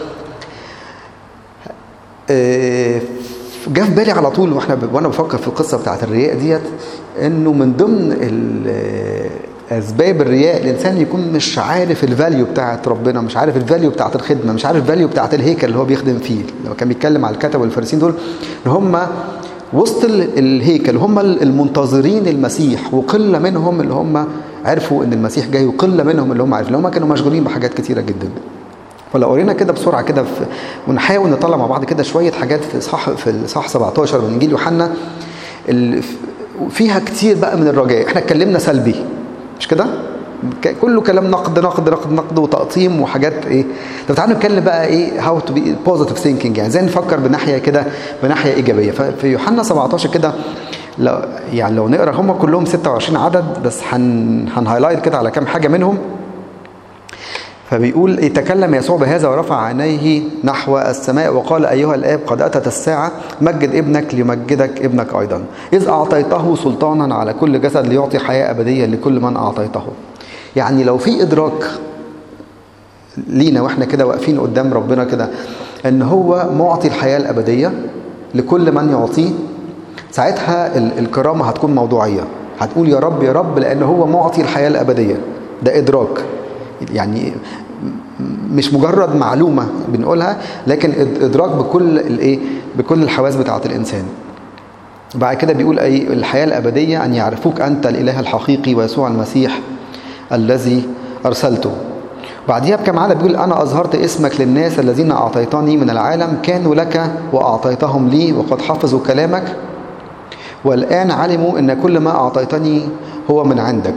آه، جه في بالي على طول واحنا ب- وانا بفكر في القصه بتاعت الرياء ديت انه من ضمن ال- آه، اسباب الرياء الانسان يكون مش عارف الفاليو بتاعت ربنا مش عارف الفاليو بتاعت الخدمه مش عارف الفاليو بتاعت الهيكل اللي هو بيخدم فيه لما كان بيتكلم على الكتب والفارسيين دول ان هم وسط ال- الهيكل هم المنتظرين المسيح وقله منهم اللي هم عرفوا ان المسيح جاي وقله منهم اللي هم عارفين اللي هم كانوا مشغولين بحاجات كتيره جدا ولو قرينا كده بسرعه كده في ونحاول نطلع مع بعض كده شويه حاجات في اصحاح في الاصحاح 17 من انجيل يوحنا ال- فيها كتير بقى من الرجاء احنا اتكلمنا سلبي مش كده ك- كله كلام نقد نقد نقد نقد وتقطيم وحاجات ايه طب تعالوا نتكلم بقى ايه هاو تو بي بوزيتيف ثينكينج يعني ازاي نفكر بناحيه كده بناحيه ايجابيه ففي يوحنا 17 كده لو يعني لو نقرا هم كلهم 26 عدد بس هن هنهايلايت كده على كام حاجه منهم فبيقول يتكلم يسوع بهذا ورفع عينيه نحو السماء وقال أيها الآب قد أتت الساعة مجد ابنك ليمجدك ابنك أيضا إذ أعطيته سلطانا على كل جسد ليعطي حياة أبدية لكل من أعطيته يعني لو في إدراك لينا واحنا كده واقفين قدام ربنا كده ان هو معطي الحياة الأبدية لكل من يعطيه ساعتها ال- الكرامة هتكون موضوعية هتقول يا رب يا رب لأن هو معطي الحياة الأبدية ده إدراك يعني مش مجرد معلومة بنقولها لكن إد- إدراك بكل الإيه بكل الحواس بتاعة الإنسان بعد كده بيقول أي الحياة الأبدية أن يعرفوك أنت الإله الحقيقي ويسوع المسيح الذي أرسلته بعديها بكم عدد بيقول أنا أظهرت اسمك للناس الذين أعطيتني من العالم كانوا لك وأعطيتهم لي وقد حفظوا كلامك والآن علموا أن كل ما أعطيتني هو من عندك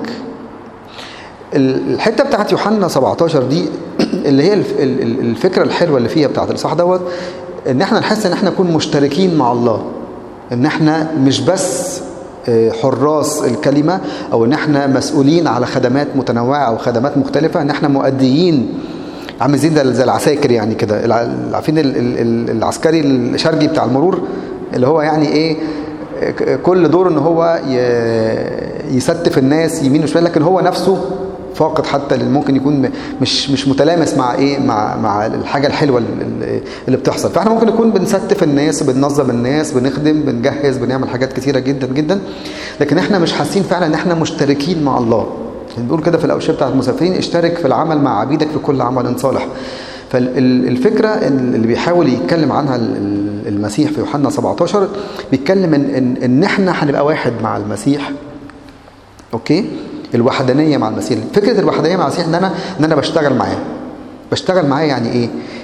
الحتة بتاعت يوحنا 17 دي اللي هي الف- ال- ال- الفكرة الحلوة اللي فيها بتاعت الإصحاح دوت ان احنا نحس ان احنا نكون مشتركين مع الله ان احنا مش بس آه، حراس الكلمة او ان احنا مسؤولين على خدمات متنوعة او خدمات مختلفة ان احنا مؤديين عامل زي ده- زي العساكر يعني كده الع- عارفين ال- ال- ال- العسكري الشرقي بتاع المرور اللي هو يعني ايه ك- كل دور ان هو ي- يستف الناس يمين وشمال لكن هو نفسه فاقد حتى اللي ممكن يكون م- مش مش متلامس مع ايه مع مع الحاجه الحلوه اللي, اللي بتحصل فاحنا ممكن نكون بنستف الناس بننظم الناس بنخدم بنجهز بنعمل حاجات كتيره جدا جدا لكن احنا مش حاسين فعلا ان احنا مشتركين مع الله يعني بيقول كده في الاوشيه بتاعت المسافرين اشترك في العمل مع عبيدك في كل عمل صالح فالفكره اللي بيحاول يتكلم عنها ال- ال- المسيح في يوحنا 17 بيتكلم ان ان, إن احنا هنبقى واحد مع المسيح اوكي الوحدانيه مع المسيح فكره الوحدانيه مع المسيح ان انا ان انا بشتغل معاه بشتغل معاه يعني ايه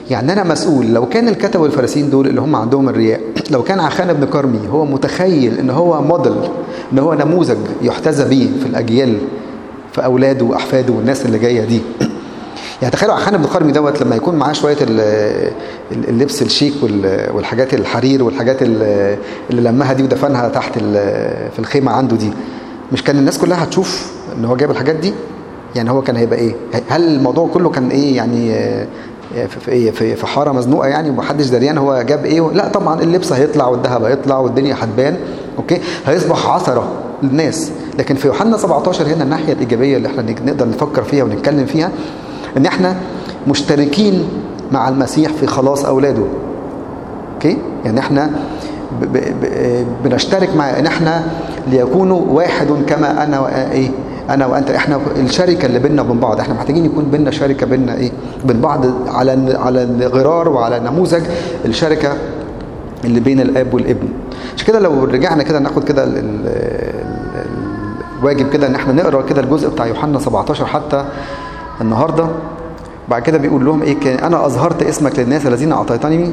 يعني انا مسؤول لو كان الكتب والفارسيين دول اللي هم عندهم الرياء لو كان عخان بن كرمي هو متخيل ان هو موديل ان هو نموذج يحتذى به في الاجيال في اولاده واحفاده والناس اللي جايه دي يعني تخيلوا عخان بن كرمي دوت لما يكون معاه شويه ال- ال- اللبس الشيك وال- والحاجات الحرير والحاجات ال- اللي لمها دي ودفنها تحت ال- في الخيمه عنده دي مش كان الناس كلها هتشوف ان هو جايب الحاجات دي يعني هو كان هيبقى ايه هل الموضوع كله كان ايه يعني آه، في في ايه في في حاره مزنوقه يعني ومحدش دريان هو جاب ايه لا طبعا اللبس هيطلع والذهب هيطلع والدنيا هتبان اوكي هيصبح عثره للناس لكن في يوحنا 17 هنا الناحيه الايجابيه اللي احنا نج- نقدر نفكر فيها ونتكلم فيها ان احنا مشتركين مع المسيح في خلاص اولاده اوكي يعني احنا ب ب ب بنشترك مع ان احنا ليكونوا واحد كما انا وايه انا وانت احنا الشركه اللي بيننا وبين بعض احنا محتاجين يكون بيننا شركه بيننا ايه بين بعض على على الغرار وعلى نموذج الشركه اللي بين الاب والابن عشان كده لو رجعنا كده ناخد كده ال- ال- ال- الواجب كده ان احنا نقرا كده الجزء بتاع يوحنا 17 حتى النهارده بعد كده بيقول لهم ايه كان انا اظهرت اسمك للناس الذين اعطيتني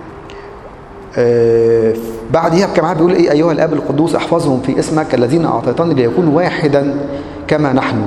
آه، بعديها بكمان بيقول ايه ايها الاب القدوس احفظهم في اسمك الذين اعطيتني ليكونوا واحدا كما نحن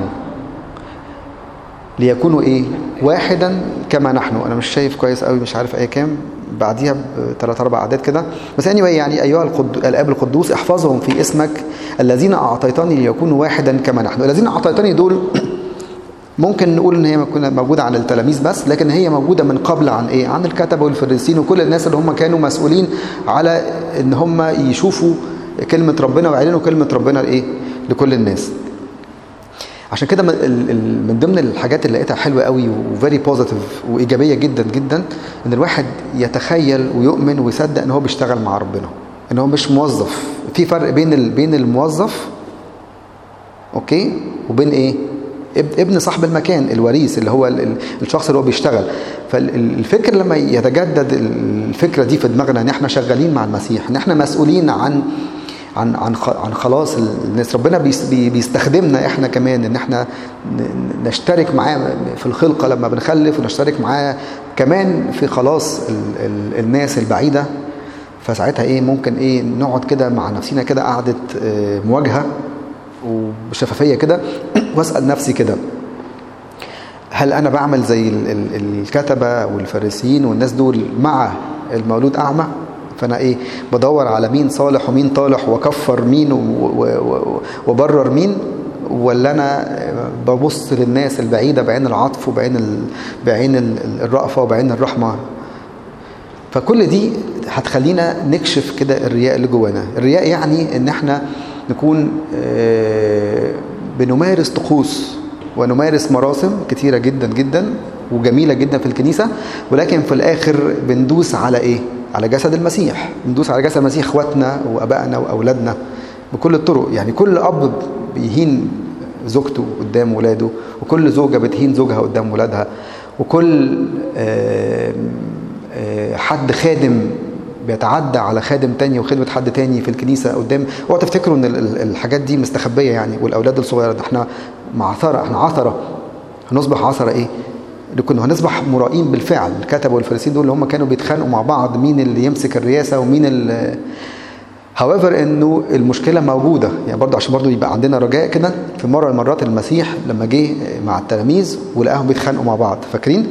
ليكونوا ايه واحدا كما نحن انا مش شايف كويس قوي مش عارف ايه كام بعديها بثلاث اربع اعداد كده بس anyway يعني ايها القد... الاب القدوس احفظهم في اسمك الذين اعطيتني ليكونوا واحدا كما نحن الذين اعطيتني دول ممكن نقول ان هي كنا موجوده عن التلاميذ بس لكن هي موجوده من قبل عن ايه عن الكتبه والفريسين وكل الناس اللي هم كانوا مسؤولين على ان هم يشوفوا كلمه ربنا ويعلنوا كلمه ربنا لايه لكل الناس عشان كده من ال- ال- من ضمن الحاجات اللي لقيتها حلوه قوي وفيري بوزيتيف وايجابيه جدا جدا ان الواحد يتخيل ويؤمن ويصدق ان هو بيشتغل مع ربنا ان هو مش موظف في فرق بين ال- بين الموظف اوكي وبين ايه اب- ابن صاحب المكان الوريث اللي هو ال- ال- الشخص اللي هو بيشتغل فالفكر لما يتجدد الفكره دي في دماغنا ان احنا شغالين مع المسيح ان احنا مسؤولين عن عن عن خ- عن خلاص الناس ربنا بيس- بي- بيستخدمنا احنا كمان ان احنا ن- نشترك معاه في الخلقه لما بنخلف ونشترك معاه كمان في خلاص ال- ال- الناس البعيده فساعتها ايه ممكن ايه نقعد كده مع نفسنا كده قعده آه، مواجهه وبشفافيه كده واسال نفسي كده هل انا بعمل زي ال- ال- الكتبه والفارسيين والناس دول مع المولود اعمى فانا ايه بدور على مين صالح ومين طالح وكفر مين و- و- و- وبرر مين ولا انا ببص للناس البعيده بعين العطف وبعين ال- بعين ال- الرأفه وبعين الرحمه فكل دي هتخلينا نكشف كده الرياء اللي جوانا الرياء يعني ان احنا نكون آه، بنمارس طقوس ونمارس مراسم كتيرة جدا جدا وجميلة جدا في الكنيسة ولكن في الآخر بندوس على إيه؟ على جسد المسيح بندوس على جسد المسيح إخواتنا وأبائنا وأولادنا بكل الطرق يعني كل أب بيهين زوجته قدام ولاده وكل زوجة بتهين زوجها قدام ولادها وكل آه، آه، حد خادم بيتعدى على خادم تاني وخدمة حد تاني في الكنيسة قدام اوعوا تفتكروا ان ال- ال- الحاجات دي مستخبية يعني والاولاد الصغيرة ده احنا معثرة احنا عثرة هنصبح عثرة ايه لكن هنصبح مرائين بالفعل الكتبة والفارسيين دول اللي هم كانوا بيتخانقوا مع بعض مين اللي يمسك الرئاسة ومين اللي هاويفر انه المشكله موجوده يعني برضه عشان برضه يبقى عندنا رجاء كده في مره من المرات المسيح لما جه مع التلاميذ ولقاهم بيتخانقوا مع بعض فاكرين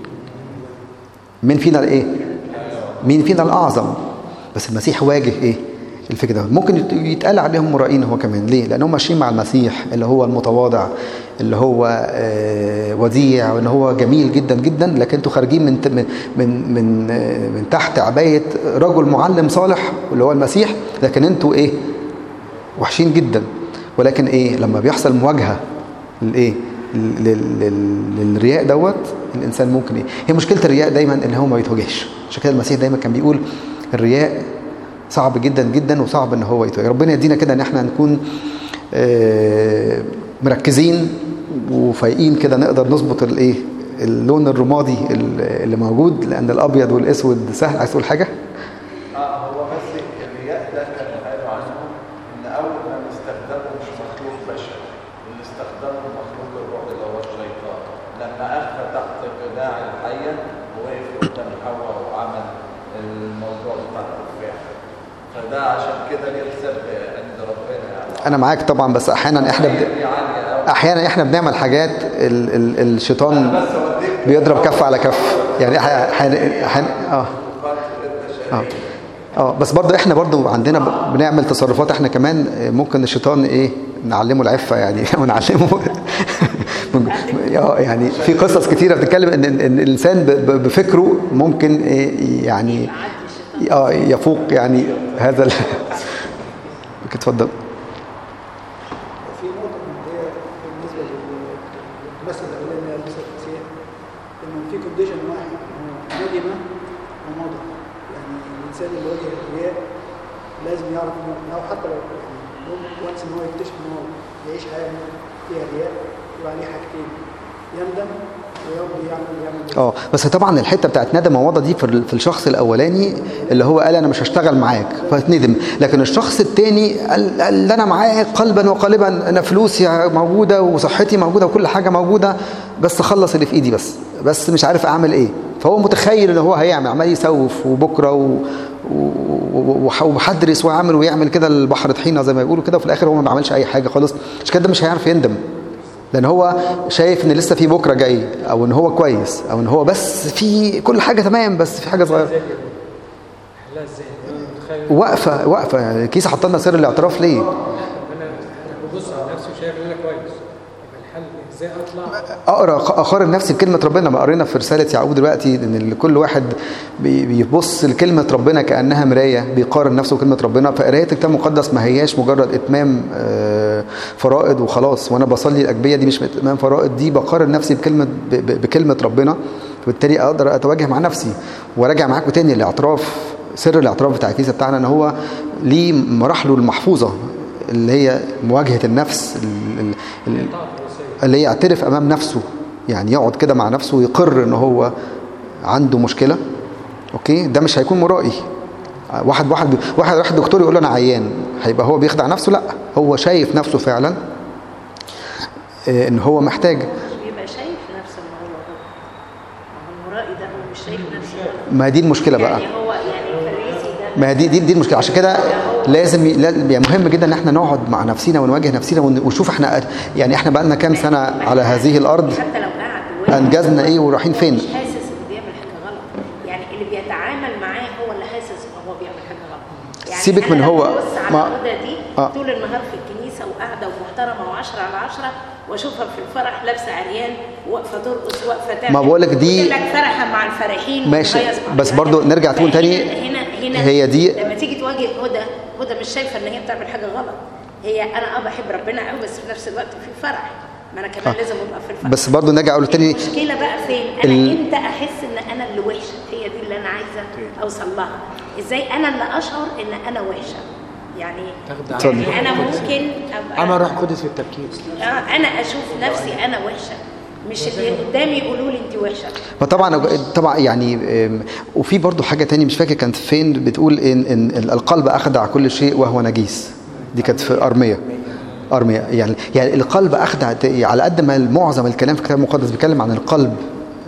مين فينا الايه مين فينا الاعظم بس المسيح واجه ايه الفكره ده ممكن يت- يتقال عليهم مرائين هو كمان ليه لانهم ماشيين مع المسيح اللي هو المتواضع اللي هو آه، وديع وان هو جميل جدا جدا لكن انتوا خارجين من ت- من من من, آه، من تحت عبايه رجل معلم صالح اللي هو المسيح لكن انتوا ايه وحشين جدا ولكن ايه لما بيحصل مواجهه للايه لل- لل- لل- للرياء دوت الانسان ممكن ايه هي مشكله الرياء دايما ان هو ما يتواجهش عشان كده المسيح دايما كان بيقول الرياء صعب جدا جدا وصعب ان هو يتواجه ربنا يدينا كده ان احنا نكون آه، مركزين وفايقين كده نقدر نظبط الايه اللون الرمادي اللي موجود لان الابيض والاسود سهل عايز تقول حاجه اه هو بس الرياء ده كان قالوا عنه ان اول ما استخدمه مش مخلوق بشر اللي استخدمه مخلوق الروح اللي هو الشيطان لما اخفى تحت قناع الحيه ووقف قدام حواء وعمل الموضوع بتاع التفاح فده عشان كده ليه حساب عند ربنا يعني انا معاك طبعا بس احيانا احنا بد... دي عالية أوي احيانا احنا بنعمل حاجات ال... ال... الشيطان بس أوديك بيضرب كف على كف يعني احنا احنا احنا- اه فقط أنت اه شريك اه بس برضه احنا برضه عندنا ب- بنعمل تصرفات احنا كمان آه، ممكن الشيطان ايه نعلمه العفه يعني ونعلمه اه يعني في قصص كتيره بتتكلم ان إن- إن الانسان ب- ب- بفكره ممكن إيه يعني يعدي الشيطان اه يفوق يعني هذا ال... اتفضل في نقطة مبدئية بالنسبة لل- للمثل الأولاني اللي لبسها المسيح إنه في كونديشن واحد هو ندم ومضى يعني الإنسان اللي واجه الرياء لازم يعرف إنه لو حتى لو يعني وانس إن هو يكتشف إن هو يعيش حياة فيها رياء يبقى عليه حاجتين يندم ويرضي يعمل يعمل اه بس طبعا الحته بتاعت ندم ووضع دي في ال- في الشخص الاولاني اللي هو قال انا مش هشتغل معاك فاتندم لكن الشخص الثاني قال قال انا معاك قلبا وقالبا انا فلوسي موجوده وصحتي موجوده وكل حاجه موجوده بس اخلص اللي في ايدي بس بس مش عارف اعمل ايه فهو متخيل ان هو هيعمل عمال يسوف وبكره و و- و- وح- وحدرس ويعمل ويعمل كده البحر طحينه زي ما بيقولوا كده وفي الاخر هو ما بيعملش اي حاجه خالص مش كده مش هيعرف يندم لان هو شايف ان لسه في بكره جاي او ان هو كويس او ان هو بس في كل حاجه تمام بس في حاجه صغيره ازاي كده؟ حلها ازاي؟ انا متخيل واقفه واقفه يعني الكيسه حاطه لنا سر الاعتراف ليه انا انا ببص على نفسي وشايف ان انا كويس يبقى الحل ازاي اطلع اقرا اقارن نفسي بكلمه ربنا ما قرينا في رساله يعقوب دلوقتي ان كل واحد بي- بيبص لكلمه ربنا كانها مرايه بيقارن نفسه بكلمه ربنا فقرايه الكتاب المقدس ما هياش مجرد اتمام آه، فرائض وخلاص وانا بصلي الاجبيه دي مش اتمام فرائض دي بقارن نفسي بكلمه ب- ب- بكلمه ربنا وبالتالي اقدر اتواجه مع نفسي وراجع معاكم تاني الاعتراف سر الاعتراف بتاع الكنيسه بتاعنا ان هو ليه مراحله المحفوظه اللي هي مواجهه النفس ال- ال- ال- طاعه الوصيه اللي يعترف امام نفسه يعني يقعد كده مع نفسه ويقر ان هو عنده مشكله اوكي ده مش هيكون مرائي واحد واحد واحد راح دكتور يقول له انا عيان هيبقى هو بيخدع نفسه لا هو شايف نفسه فعلا آه، ان هو محتاج مش بيبقى شايف نفسه ان هو غلط ما هو المرائي ده هو مش شايف نفسه غلط ما دي المشكله بقى يعني هو يعني الفريسي ده ما دي دي, دي المشكله عشان كده لازم ي- لا- يعني مهم جدا ان احنا نقعد مع نفسنا ونواجه نفسنا ون- ونشوف احنا يعني احنا بقى لنا كام سنه على هذه الارض حتى لو قعد جواه انجزنا ايه ورايحين هو فين مش حاسس انه بيعمل حاجه غلط يعني اللي بيتعامل معاه هو اللي حاسس ان هو بيعمل حاجه غلط يعني سيبك أنا من لما هو- ببص على ما- الهدى دي آه. طول النهار في الكنيسه وقاعده ومحترمه وعشرة على عشرة واشوفها في الفرح لابسه عريان واقفه ترقص واقفه تعمل ما بقولك دي- وتقول لك فرحه مع الفرحين ماشي، وتهيص مع بس الفرحين. برضو نرجع تقول تاني، فهنا- هنا هنا هي دي- لما تيجي تواجه هدى هدى مش شايفه ان هي بتعمل حاجه غلط هي انا اه بحب ربنا قوي بس في نفس الوقت في فرح ما انا كمان آه. لازم ابقى في الفرح بس برضو نرجع اقول تاني المشكله بقى فين انا ال- ال... امتى احس ان انا اللي وحشه هي دي اللي انا عايزه اوصل لها ازاي انا اللي اشعر ان انا وحشه يعني تاخد اتفضل. يعني انا ممكن ابقى عمل روح قدس في التفكير آه انا اشوف نفسي انا وحشه مش اللي قدامي يقولوا لي انت وحشه ما طبعا طبعا يعني أم، وفي برضو حاجة تاني مش فاكر كانت فين بتقول إن, إن القلب أخدع كل شيء وهو نجيس دي كانت في أرمية أرمية يعني يعني القلب أخدع على قد ما معظم الكلام في الكتاب المقدس بيتكلم عن القلب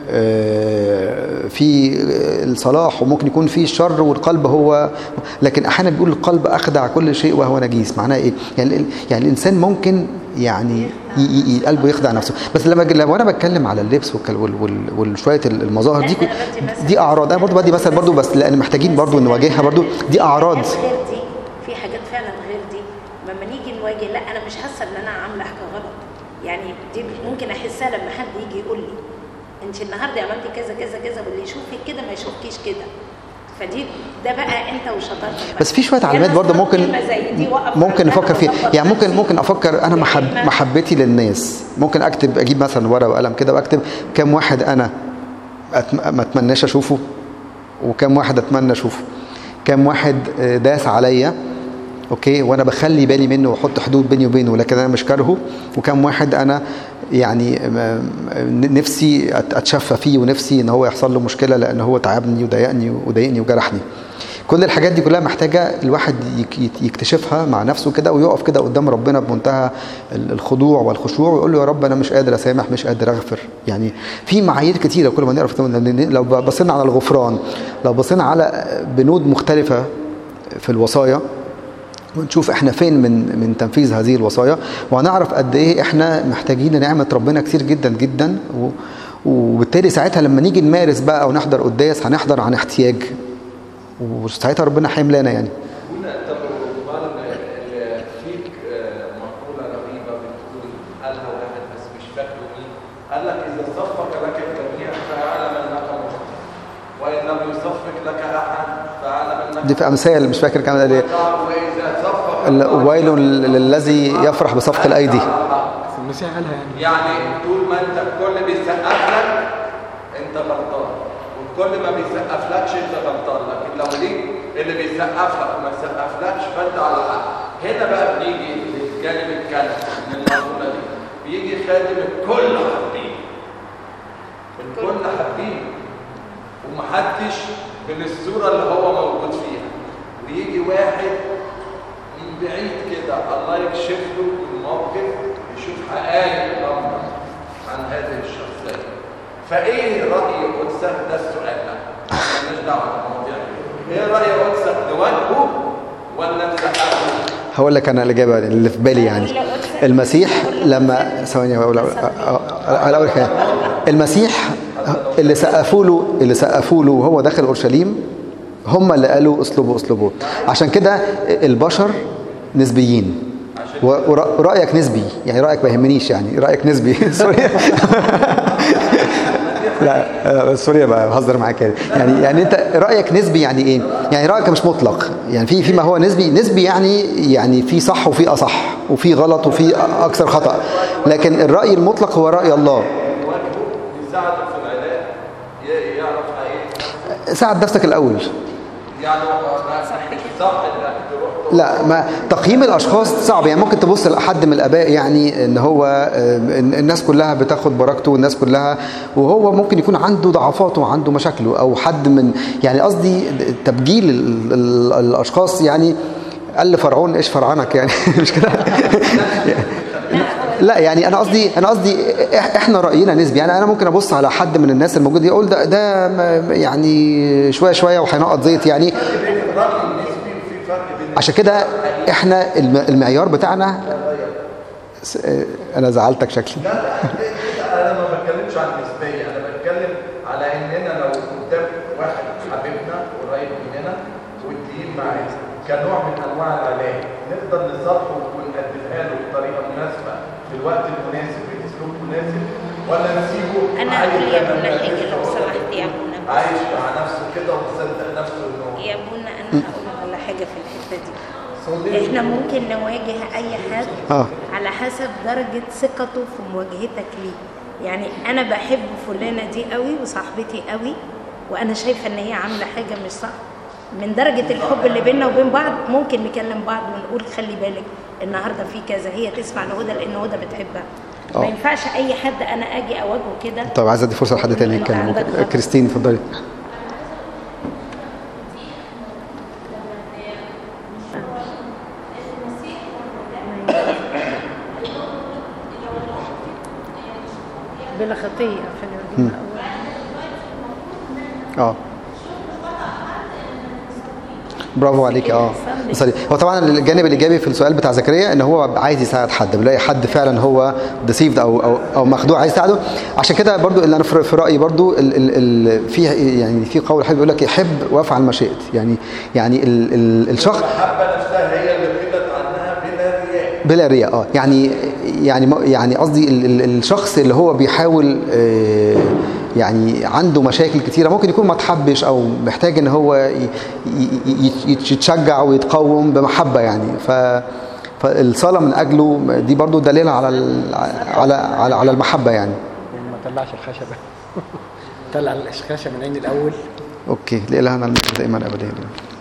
آه، في الصلاح وممكن يكون فيه الشر والقلب هو لكن احيانا بيقول القلب اخدع كل شيء وهو نجيس معناه ايه يعني ال- يعني الانسان ممكن يعني ي- ي- ي- قلبه يخدع نفسه بس لما لما انا بتكلم على اللبس والكل- وال- وال- وشويه المظاهر دي لا، أنا بدي مثل. دي اعراض انا برضو بدي مثل برضو بس لان محتاجين برضو نواجهها برضو دي اعراض حاجات غير دي في حاجات فعلا غير دي لما نيجي نواجه لا انا مش حاسه ان انا عامله حاجه غلط يعني دي ممكن احسها لما حد يجي يقول لي انت النهارده عملتي كذا كذا كذا واللي يشوفك كده ما يشوفكيش كده فدي ده بقى انت وشطارتك بس في شويه يعني علامات برضه مثلاً ممكن كلمة زي دي وقف ممكن عندها نفكر فيها وظبط يعني ممكن نفسي. ممكن افكر انا يا محب إما- محبتي للناس ممكن اكتب اجيب مثلا ورقه وقلم كده واكتب كم واحد انا أتم- ما اتمناش اشوفه وكم واحد اتمنى اشوفه كم واحد آه، داس عليا اوكي وانا بخلي بالي منه واحط حدود بيني وبينه لكن انا مش كارهه وكم واحد انا يعني م- م- نفسي أت- اتشفى فيه ونفسي ان هو يحصل له مشكله لان هو تعبني وضايقني وضايقني وجرحني كل الحاجات دي كلها محتاجه الواحد يك- يت- يكتشفها مع نفسه كده ويقف كده قدام ربنا بمنتهى ال- الخضوع والخشوع ويقول له يا رب انا مش قادر اسامح مش قادر اغفر يعني في معايير كتيره كل ما نعرف لو بصينا على الغفران لو بصينا على بنود مختلفه في الوصايا ونشوف احنا فين من من تنفيذ هذه الوصايا وهنعرف قد ايه احنا محتاجين نعمه ربنا كتير جدا جدا و وبالتالي ساعتها لما نيجي نمارس بقى او نحضر قداس هنحضر عن احتياج وساعتها ربنا هيملانا يعني هنا طب وبعد ال- فيك آه، مقولة رهيبة بتقول قالها واحد بس مش فاكره مين قال لك إذا صفك لك الجميع فاعلم أنك مخطئ وإن لم يصفك لك أحد فاعلم أنك دي في امثال مش فاكر كان قال ايه وإذا صفك ال- ويل للذي يفرح بصفق الايدي بس المسيح قالها يعني يعني طول ما أنت الكل بيسقف لك أنت غلطان والكل ما بيسقفلكش أنت غلطان لكن لو ليك اللي بيسقف لك وما يسقفلكش فأنت على حق هنا بقى بنيجي للجانب الكنسي من المقولة دي بيجي خادم الكل حابين الكل حابين ومحدش من الصورة اللي هو موجود فيها ويجي واحد من بعيد كده الله يكشف له الموقف يشوف حقائق الأمر عن هذه الشخصية فإيه رأي قدسك ده السؤال بقى مالناش دعوة بالمواضيع دي. إيه رأي قدسك نواجهه ولا نسقفه؟ هقول لك انا الاجابه اللي في بالي يعني المسيح لما ثواني اقول الاول حاجه المسيح اللي سقفوا له اللي سقفوا له وهو داخل اورشليم هم اللي قالوا اسلوبه اسلوبه عشان كده البشر نسبيين و- ورا- ورايك نسبي يعني رايك ما يهمنيش يعني رايك نسبي سوري لا لا، سوري بقى بهزر معاك يعني يعني يعني انت رايك نسبي يعني ايه يعني رايك مش مطلق يعني في فيما هو نسبي نسبي يعني يعني في صح وفي اصح وفي غلط وفي اكثر خطا لكن الراي المطلق هو راي الله يواجهه يساعده في العلاج ي- يعرف حقيقة ساعد نفسك الاول يعني هو صح انك تروح لا ما تقييم الاشخاص صعب يعني ممكن تبص لحد من الاباء يعني ان هو آه، إن الناس كلها بتاخد بركته والناس كلها وهو ممكن يكون عنده ضعفاته وعنده مشاكله او حد من يعني قصدي تبجيل ال- ال- الاشخاص يعني قال لفرعون ايش فرعنك يعني مش كده لا يعني انا قصدي انا قصدي إح- احنا راينا نسبي يعني انا ممكن ابص على حد من الناس الموجود يقول ده ده م- يعني شويه شويه وهينقط زيت يعني عشان كده احنا الم- المعيار بتاعنا س- آه، انا زعلتك شكلي انا ما بتكلمش عن نسبيه انا بتكلم على اننا لو قدام واحد حبيبنا قريب مننا والدين معاه كنوع من انواع العلاج نقدر نصالحه ونقدمها له بطريقه مناسبه في الوقت المناسب باسلوب مناسب ولا نسيبه انا عايش اقول يا زي ما ابونا الناس حاجه لو بتقول. سمحت يا ابونا عايش مع نفسه كده ومصدق نفسه انه يا ابونا انا هقول على حاجه في الحته دي احنا ممكن نواجه اي حد اه على حسب درجه ثقته في مواجهتك ليه يعني انا بحب فلانه دي قوي وصاحبتي قوي وانا شايفه ان هي عامله حاجه مش صح من درجه الحب اللي بيننا وبين بعض ممكن نكلم بعض ونقول خلي بالك النهارده في كذا هي تسمع لهدى لان هدى بتحبها آه. ما ينفعش اي حد انا اجي اواجهه كده طب عايز ادي فرصه لحد تاني أنت يتكلم عندك ممكن. خط. كريستين اتفضلي بلا خطيه خلينا نجيب الأول. اه برافو عليك اه سوري هو طبعا الجانب الايجابي في السؤال بتاع زكريا ان هو عايز يساعد حد بيلاقي حد فعلا هو ديسيفد او او او مخدوع عايز يساعده عشان كده برضو اللي انا في في رايي برضو ال ال ال في يعني في قول حلو بيقول لك يحب وافعل ما شئت يعني يعني ال ال الشخص المحبه نفسها هي اللي غيبت عنها بلا رياء بلا رياء اه يعني يعني ما- يعني قصدي ال- ال- الشخص اللي هو بيحاول آه، يعني عنده مشاكل كتيره ممكن يكون ما تحبش او محتاج ان هو ي- ي- ي- يتشجع ويتقوم بمحبه يعني ف فالصلاه من اجله دي برضو دليل على ال- على على على المحبه يعني ما طلعش الخشبه طلع الخشبه من عين الاول اوكي لإلهنا المجد دائما ابدا